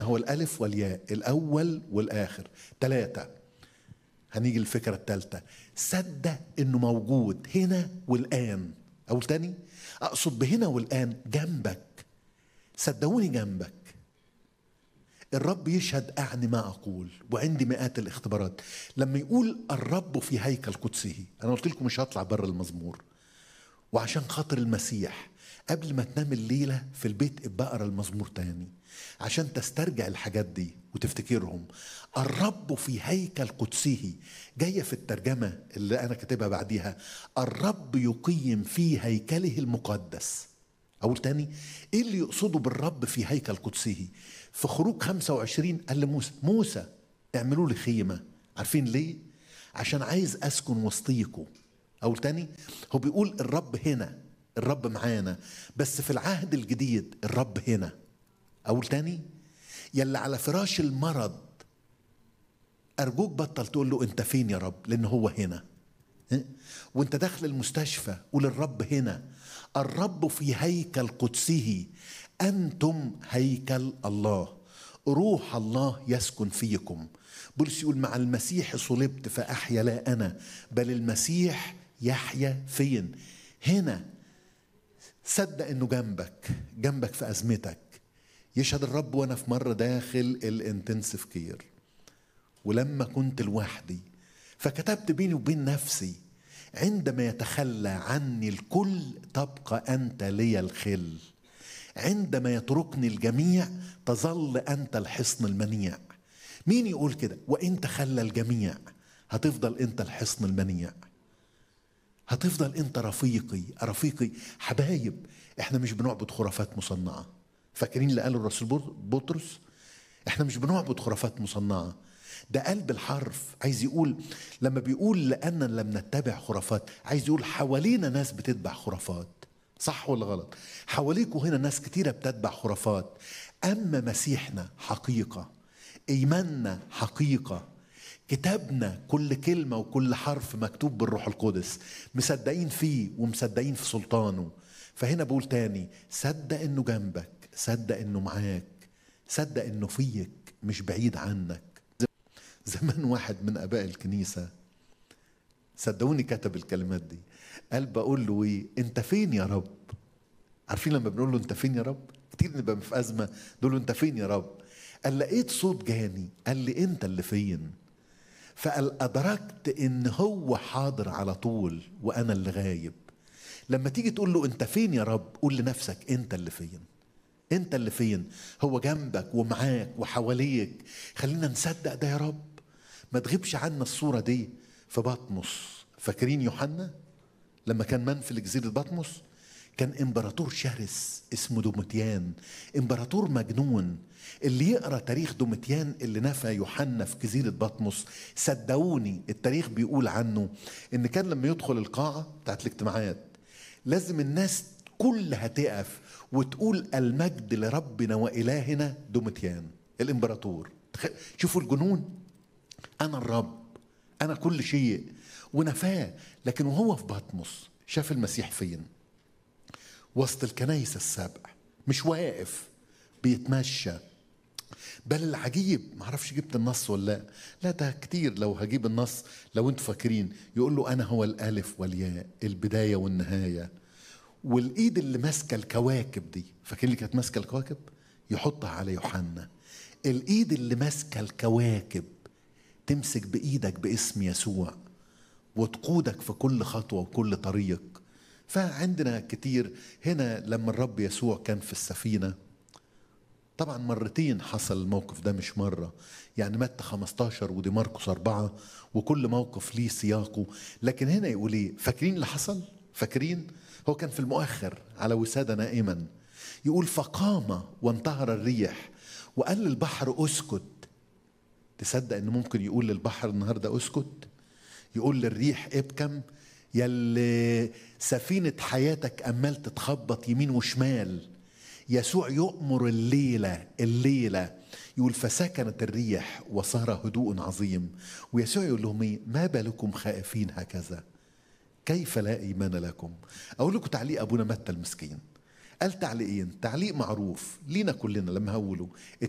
هو الألف والياء الأول والآخر ثلاثة هنيجي الفكرة الثالثة صدق إنه موجود هنا والآن أقول تاني أقصد بهنا والآن جنبك صدقوني جنبك الرب يشهد أعني ما أقول وعندي مئات الاختبارات لما يقول الرب في هيكل قدسه أنا قلت لكم مش هطلع بره المزمور وعشان خاطر المسيح قبل ما تنام الليلة في البيت ابقى اقرا المزمور تاني عشان تسترجع الحاجات دي وتفتكرهم الرب في هيكل قدسه جاية في الترجمة اللي أنا كاتبها بعديها الرب يقيم في هيكله المقدس أقول تاني إيه اللي يقصده بالرب في هيكل قدسه في خروج 25 قال لموسى موسى اعملوا لي خيمة عارفين ليه عشان عايز أسكن وسطيكم أقول تاني هو بيقول الرب هنا الرب معانا بس في العهد الجديد الرب هنا أقول تاني يلي على فراش المرض أرجوك بطل تقول له أنت فين يا رب لأن هو هنا وانت داخل المستشفى قول الرب هنا الرب في هيكل قدسه أنتم هيكل الله روح الله يسكن فيكم بولس يقول مع المسيح صلبت فأحيا لا أنا بل المسيح يحيا فين هنا صدق انه جنبك جنبك في ازمتك يشهد الرب وانا في مره داخل الانتنسيف كير ولما كنت لوحدي فكتبت بيني وبين نفسي عندما يتخلى عني الكل تبقى انت لي الخل عندما يتركني الجميع تظل انت الحصن المنيع مين يقول كده وان تخلى الجميع هتفضل انت الحصن المنيع هتفضل انت رفيقي رفيقي حبايب احنا مش بنعبد خرافات مصنعه فاكرين اللي قاله الرسول بطرس احنا مش بنعبد خرافات مصنعه ده قلب الحرف عايز يقول لما بيقول لأننا لم نتبع خرافات عايز يقول حوالينا ناس بتتبع خرافات صح ولا غلط حواليكوا هنا ناس كتيرة بتتبع خرافات أما مسيحنا حقيقة إيماننا حقيقة كتابنا كل كلمة وكل حرف مكتوب بالروح القدس مصدقين فيه ومصدقين في سلطانه فهنا بقول تاني صدق انه جنبك صدق انه معاك صدق انه فيك مش بعيد عنك زمان واحد من اباء الكنيسة صدقوني كتب الكلمات دي قال بقول له ايه انت فين يا رب عارفين لما بنقول له انت فين يا رب كتير نبقى في ازمه نقول له انت فين يا رب قال لقيت صوت جاني قال لي انت اللي فين فقال أدركت إن هو حاضر على طول وأنا اللي غايب لما تيجي تقول له أنت فين يا رب قول لنفسك أنت اللي فين أنت اللي فين هو جنبك ومعاك وحواليك خلينا نصدق ده يا رب ما تغيبش عنا الصورة دي في بطمس فاكرين يوحنا لما كان منفي لجزيرة بطمس كان امبراطور شرس اسمه دومتيان امبراطور مجنون اللي يقرا تاريخ دومتيان اللي نفى يوحنا في جزيره بطمس صدقوني التاريخ بيقول عنه ان كان لما يدخل القاعه بتاعت الاجتماعات لازم الناس كلها تقف وتقول المجد لربنا والهنا دومتيان الامبراطور شوفوا الجنون انا الرب انا كل شيء ونفاه لكن وهو في بطمس شاف المسيح فين وسط الكنايس السبع مش واقف بيتمشى بل العجيب معرفش جبت النص ولا لا لا ده كتير لو هجيب النص لو انتوا فاكرين يقول له انا هو الالف والياء البدايه والنهايه والايد اللي ماسكه الكواكب دي فاكرين اللي كانت ماسكه الكواكب يحطها على يوحنا الايد اللي ماسكه الكواكب تمسك بايدك باسم يسوع وتقودك في كل خطوه وكل طريق فعندنا كتير هنا لما الرب يسوع كان في السفينه طبعا مرتين حصل الموقف ده مش مرة يعني متى 15 ودي مرقس أربعة وكل موقف ليه سياقه لكن هنا يقول ايه فاكرين اللي حصل فاكرين هو كان في المؤخر على وسادة نائما يقول فقام وانتهر الريح وقال للبحر اسكت تصدق انه ممكن يقول للبحر النهارده اسكت يقول للريح ابكم يلي سفينة حياتك أمال تتخبط يمين وشمال يسوع يؤمر الليلة الليلة يقول فسكنت الريح وصار هدوء عظيم ويسوع يقول لهم ايه ما بالكم خائفين هكذا كيف لا ايمان لكم اقول لكم تعليق ابونا متى المسكين قال تعليقين تعليق معروف لينا كلنا لما هقوله